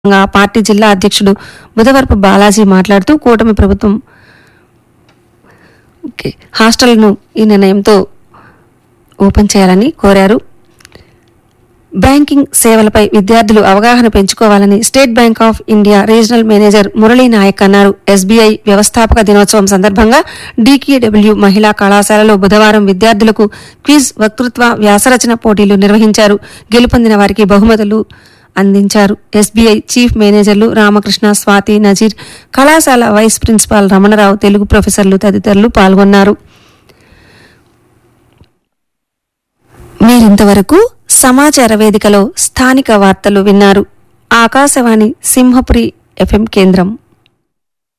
సందర్భంగా పార్టీ జిల్లా అధ్యక్షుడు బుధవరపు బాలాజీ మాట్లాడుతూ కూటమి ప్రభుత్వం ఓకే, హాస్టల్ను ఈ నిర్ణయంతో ఓపెన్ చేయాలని కోరారు బ్యాంకింగ్ సేవలపై విద్యార్థులు అవగాహన పెంచుకోవాలని State Bank of India regional manager Murali Naik అన్నారు ఎస్బీఐ వ్యవస్థాపక దినోత్సవం సందర్భంగా డీకేడబ్ల్యూ మహిళా కళాశాలలో బుధవారం విద్యార్థులకు క్విజ్ వక్తృత్వ వ్యాసరచన పోటీలు నిర్వహించారు గెలుపొందిన వారికి బహుమతులు అందించారు ఎస్బీఐ చీఫ్ మేనేజర్లు రామకృష్ణ స్వాతి నజీర్ కళాశాల వైస్ ప్రిన్సిపాల్ రమణరావు తెలుగు ప్రొఫెసర్లు తదితరులు పాల్గొన్నారు మీరింతవరకు సమాచార వేదికలో స్థానిక వార్తలు విన్నారు ఆకాశవాణి సింహపురి ఎఫ్ఎం కేంద్రం